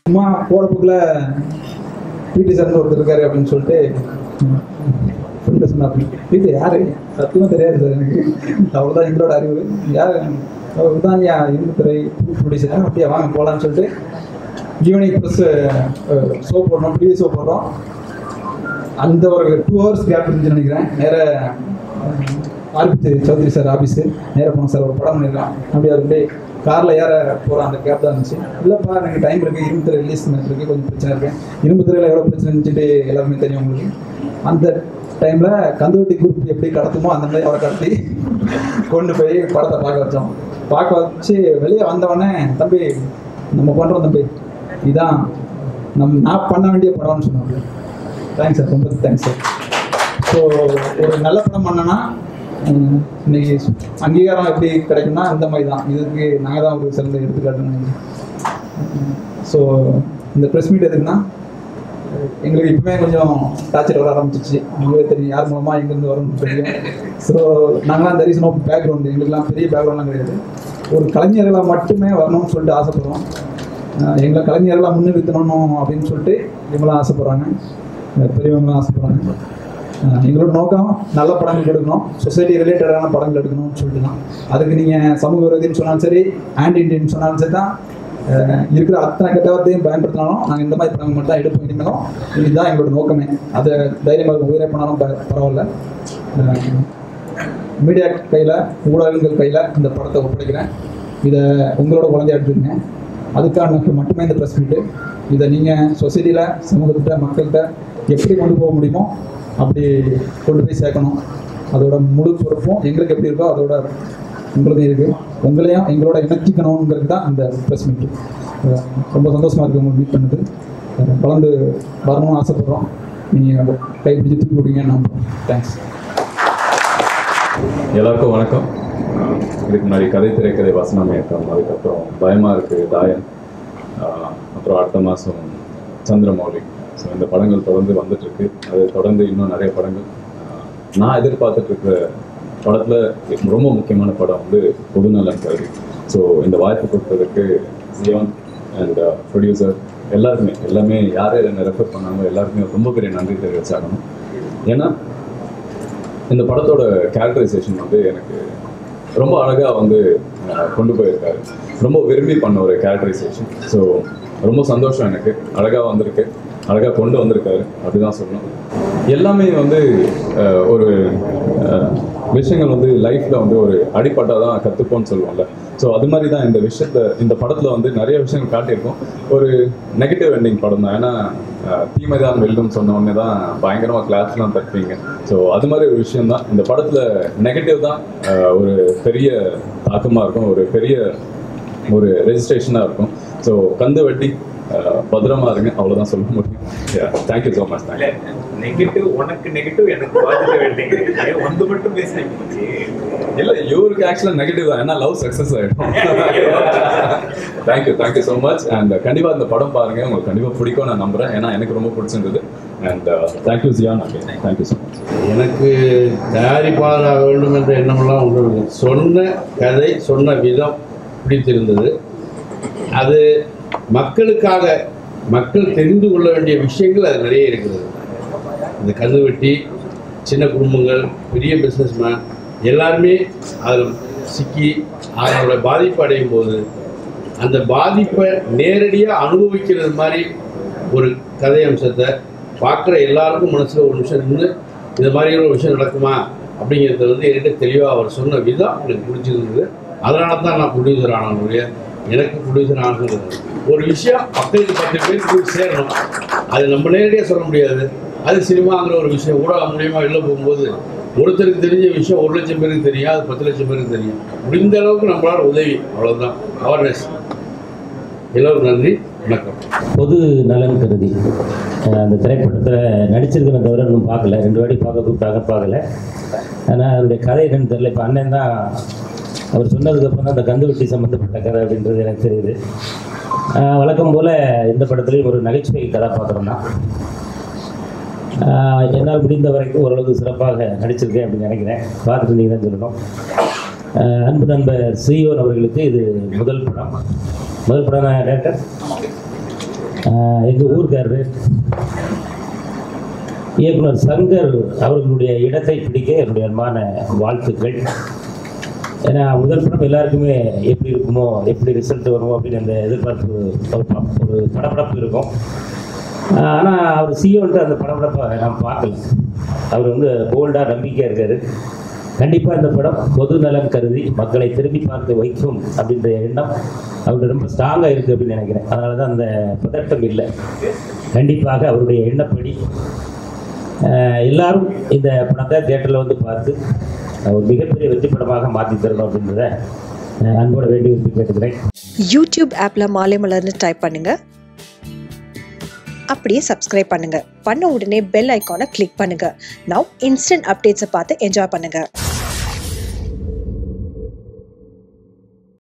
சும்மா போகிற போக்கில் பிடி சார்னு ஒருத்தர் இருக்காரு அப்படின்னு சொல்லிட்டு ஃப்ரெண்டு சொன்னாப்பி பிடி யாரு சத்தியமாக தெரியாது சார் எனக்கு அவ்வளோதான் எங்களோட அறிவு யார் அவர் தான் யா இரும்புத்துறை ப்ரொடியூசர் அப்படியே வாங்க போகலான்னு சொல்லிட்டு ஈவினிங் ப்ளஸ் ஷோ போடுறோம் டிவி ஷோ போடுறோம் அந்த ஒரு டூ ஹவர்ஸ் கேப் இருந்துச்சுன்னு நினைக்கிறேன் நேராக ஆர்பி சௌத்ரி சார் ஆஃபீஸு நேராக போனோம் சார் ஒரு படம் பண்ணியிருக்கான் அப்படி அது காரில் ஏற போகிற அந்த கேப் தான் இருந்துச்சு இல்லைப்பா எனக்கு டைம் இருக்குது இரும்பு திரை ரிலீஸ் இருக்குது கொஞ்சம் பிரச்சனை இருக்குது இரும்பு திரையில் எவ்வளோ பிரச்சனை இருந்துச்சுட்டு எல்லாருமே தெரியும் உங்களுக்கு அந்த டைமில் கந்துவட்டி குரூப் எப்படி கடத்துமோ அந்த மாதிரி அவரை கடத்தி கொண்டு போய் படத்தை பார்க்க வச்சோம் பார்க்க வச்சு வெளியே வந்தவொடனே தம்பி நம்ம பண்ணுறோம் தம்பி இதான் நம் நான் பண்ண வேண்டிய படம்னு சொன்னாங்க தேங்க்ஸ் சார் ரொம்ப தேங்க்ஸ் சார் ஸோ ஒரு நல்ல படம் பண்ணனா உம், இன்னைக்கு அங்கீகாரம் எப்படி கிடைக்கும்னா இந்த மாதிரி தான் இதுக்கு நாங்கள் தான் ஒரு சிறந்த எடுத்துக்காட்டுன்னு ஸோ இந்த ப்ரெஸ் மீட் எதுக்குன்னா எங்களுக்கு இப்பவுமே கொஞ்சம் டார்ச்சர் வர ஆரம்பிச்சிச்சு உங்களுக்கு தெரியும் யார் மூலமாக எங்கேருந்து வரும்னு தெரியும் ஸோ நாங்களாம் அந்த ரீசன் ஆஃப் பேக்ரவுண்டு எங்களுக்குலாம் பெரிய பேக்ரவுண்ட்லாம் கிடையாது ஒரு கலைஞர்களாக மட்டுமே வரணும்னு சொல்லிட்டு ஆசைப்படுறோம் அஹ் எங்களை கலைஞர்களாக முன்னிறுத்தணும் அப்படின்னு சொல்லிட்டு இவங்களாம் ஆசைப்படுறாங்க அஹ் பெரியவங்களாம் ஆசைப்படுறாங்க அஹ் எங்களோட நோக்கம் நல்ல படங்கள் எடுக்கணும் சொசைட்டி ரிலேட்டடான படங்கள் எடுக்கணும்னு சொல்லிட்டு தான் அதுக்கு நீங்கள் சமூக விரோதின்னு சொன்னாலும் சரி ஆன்டி இண்டியன் சொன்னாலும் சரி தான் அஹ் இருக்கிற அத்தனை கெட்ட வார்த்தையும் பயன்படுத்தினாலும் நாங்கள் இந்த மாதிரி படங்கள் மட்டும் தான் எடுப்போம் இனிமேலும் இதுதான் எங்களோட நோக்கமே அதை தைரியமாக உயிரை பண்ணாலும் ப- பரவாயில்ல மீடியா கையில் ஊடகங்கள் கையில் இந்த படத்தை ஒப்படைக்கிறேன் இதை உங்களோட குழந்தைய எடுத்துக்கங்க அதுக்கான மட்டுமே இந்த ப்ரெஸ் மீட்டு இதை நீங்கள் சொசைட்டியில் சமூகத்திட்ட மக்கள்கிட்ட எப்படி கொண்டு போக முடியுமோ அப்படி கொண்டு போய் சேர்க்கணும் அதோட முழு பொறுப்பும் எங்களுக்கு எப்படி இருக்கோ அதோட உங்களுக்கும் இருக்குது உங்களையும் எங்களோட இணைச்சிக்கணுங்கிறது தான் இந்த ப்ரெஸ் மீட்டு ரொம்ப சந்தோஷமாக இருக்குது உங்களுக்கு மீட் பண்ணது அஹ் வளர்ந்து வரணும்னு ஆசைப்படுறோம் நீங்கள் கைப்பிடிச்சு தூக்கி விடுங்கன்னு நம்புறோம் தேங்க்ஸ் எல்லாருக்கும் வணக்கம் ஆஹ் இதுக்கு முன்னாடி கதை திரைக்கதை வசனம் இயக்கம் அதுக்கப்புறம் பயமா இருக்கு தாயன் ஆஹ் அப்புறம் அடுத்த மாதம் சந்திரமௌலி ஸோ இந்த படங்கள் தொடர்ந்து வந்துட்டு இருக்கு அது தொடர்ந்து இன்னும் நிறைய படங்கள் ஆஹ் நான் எதிர்பார்த்துட்டு இருக்கிற படத்தில் ரொம்ப முக்கியமான படம் வந்து பொதுநலன் கருதி ஸோ இந்த வாய்ப்பு கொடுத்ததுக்கு ஜியோன் அண்ட் ப்ரொடியூசர் எல்லாருக்குமே எல்லாமே யார் யார் என்னை ரெஃபர் பண்ணாங்க எல்லாருக்குமே ரொம்ப பெரிய நன்றி தெரிவிச்சாகணும் ஏன்னா இந்த படத்தோட கேரக்டரைசேஷன் வந்து எனக்கு ரொம்ப அழகாக வந்து அஹ், கொண்டு போயிருக்காரு ரொம்ப விரும்பி பண்ண ஒரு கேரக்டரைசேஷன் ஸோ ரொம்ப சந்தோஷம் எனக்கு அழகாக வந்திருக்கு அழகாக கொண்டு வந்திருக்காரு அப்படிதான் சொல்லணும் எல்லாமே வந்து அஹ், ஒரு அஹ், விஷயங்கள் வந்து லைஃப்பில் வந்து ஒரு அடிப்பட்டால் தான் கற்றுப்போம்னு சொல்லுவோம்ல ஸோ அது மாதிரி தான் இந்த விஷயத்த இந்த படத்தில் வந்து நிறைய விஷயங்கள் காட்டியிருக்கோம் ஒரு நெகட்டிவ் எண்டிங் படம் தான் ஏன்னா அஹ், தீமை தான் வெல்லும் சொன்ன உடனே தான் பயங்கரமாக கிளாஸ்லாம் தட்டுவீங்க ஸோ அது மாதிரி ஒரு விஷயம் தான் இந்த படத்தில் நெகட்டிவ் தான் அஹ், ஒரு பெரிய தாக்கமாக இருக்கும் ஒரு பெரிய ஒரு ரெஜிஸ்ட்ரேஷனாக இருக்கும் ஸோ கந்து வெட்டி அஹ், பத்திரமா இருங்க அவ்வளோதான் சொல்ல முடியும் thank you so much thank you negative உனக்கு நெகட்டிவ் எனக்கு பாசிட்டிவ் இல்லைங்க வந்து மட்டும் பேசுறீங்க இல்ல இவருக்கு ஆக்சுவலா நெகட்டிவ் தான் ஏன்னா லவ் சக்சஸ் ஆயிடும் thank you thank you so much and கண்டிப்பா இந்த படம் பாருங்க உங்களுக்கு கண்டிப்பா பிடிக்கும் நான் நம்புறேன் ஏன்னா எனக்கு ரொம்ப பிடிச்சிருந்தது and thank you Jiyan thank you so much எனக்கு தயாரிப்பாளராக வேண்டும் என்ற எண்ணமெல்லாம் ஒன்றும் சொன்ன கதை சொன்ன விதம் பிடித்திருந்தது அது மக்களுக்காக மக்கள் தெரிந்து கொள்ள வேண்டிய விஷயங்கள் அது நிறைய இருக்கிறது இந்த கந்துவட்டி சின்ன குடும்பங்கள் பெரிய பிஸ்னஸ்மேன் எல்லாருமே அதில் சிக்கி அதனோட பாதிப்பு அடையும் போது அந்த பாதிப்பை நேரடியாக அனுபவிக்கிறது மாதிரி ஒரு கதை அம்சத்தை பார்க்குற எல்லாருக்கும் மனசில் ஒரு நிமிஷம் நின்று இந்த மாதிரி ஒரு விஷயம் நடக்குமா அப்படிங்கிறத வந்து என்கிட்ட தெளிவாக அவர் சொன்ன விதம் எனக்கு பிடிச்சிருந்தது அதனால தான் நான் ப்ரொடியூசர் ஆனவனுடைய எனக்கு ப்ரொடியூசர் ஆனது ஒரு விஷயம் மக்களுக்கு பத்து பேருக்கு போய் சேரணும் அது நம்ம நேரடியாக சொல்ல முடியாது அது சினிமாங்கிற ஒரு விஷயம் ஊடகம் மூலியமாக வெளில போகும்போது ஒருத்தருக்கு தெரிஞ்ச விஷயம் ஒரு லட்சம் பேருக்கு தெரியும் அது பத்து லட்சம் பேருக்கு தெரியும் முடிந்த அளவுக்கு நம்மளால உதவி அவ்வளவுதான் அவேர்னஸ் எல்லோருக்கும் நன்றி வணக்கம் பொது நலன் கருதி அஹ் அந்த திரைப்படத்தில் நடிச்சிருக்கிறத தவிர இன்னும் பார்க்கல ரெண்டு வாட்டி பார்க்க கூப்பிட்டாங்க பார்க்கல ஆனால் அவருடைய கதை என்னன்னு தெரியல இப்போ அண்ணன் தான் அவர் சொன்னதுக்கப்புறம் தான் அந்த கந்து வெட்டி சம்மந்தப்பட்ட கதை அப்படின்றது எனக்கு தெரியுது அஹ் வழக்கம் போல் இந்த படத்துலையும் ஒரு நகைச்சுவை கதாபாத்திரம் தான் ஆஹ் என்னால் முடிந்த வரைக்கும் ஓரளவுக்கு சிறப்பாக நடிச்சிருக்கேன் அப்படின்னு நினைக்கிறேன் பார்த்துட்டு நீங்கள் தான் சொல்லணும் ஆஹ் அன்பு நண்பர் ஸ்ரீயோன் அவர்களுக்கு இது முதல் படம் முதல் படம் டேரக்டர் எங்கள் ஊர்க்காரரு இயக்குனர் சங்கர் அவர்களுடைய இடத்தை பிடிக்க என்னுடைய அன்பான வாழ்த்துக்கள் ஏன்னா முதல் படம் எல்லாருக்குமே எப்படி இருக்குமோ எப்படி ரிசல்ட் வருமோ அப்படின்னு அந்த எதிர்பார்ப்பு ஒரு ப- ஒரு படபடப்பு இருக்கும் ஆனால் அவர் சிஓன்ட்டு அந்த படபடப்பை நான் பார்க்கல அவர் வந்து போல்டாக நம்பிக்கையாக இருக்கார் கண்டிப்பாக இந்த படம் பொது நலன் கருதி மக்களை திரும்பி பார்க்க வைக்கும் அப்படின்ற எண்ணம் அவருக்கு ரொம்ப ஸ்ட்ராங்காக இருக்குது அப்படின்னு நினைக்கிறேன் அதனால தான் அந்த பதட்டம் இல்லை கண்டிப்பாக அவருடைய எண்ணப்படி அஹ், எல்லாரும் இந்த படத்தை தேட்டரில் வந்து பார்த்து அஹ், ஒரு மிகப்பெரிய வெற்றி படமாக மாற்றி தரணும் அப்படின்றத அஹ், அன்போட வேண்டி விரும்பி கேட்டுக்கிறேன் யூடியூப் ஆப்பில் மாலை மலர்னு டைப் பண்ணுங்க அப்படியே சப்ஸ்கிரைப் பண்ணுங்க பண்ண உடனே பெல் ஐக்கானை கிளிக் பண்ணுங்க நவ் இன்ஸ்டன்ட் அப்டேட்ஸை பார்த்து என்ஜாய் பண்ணுங்க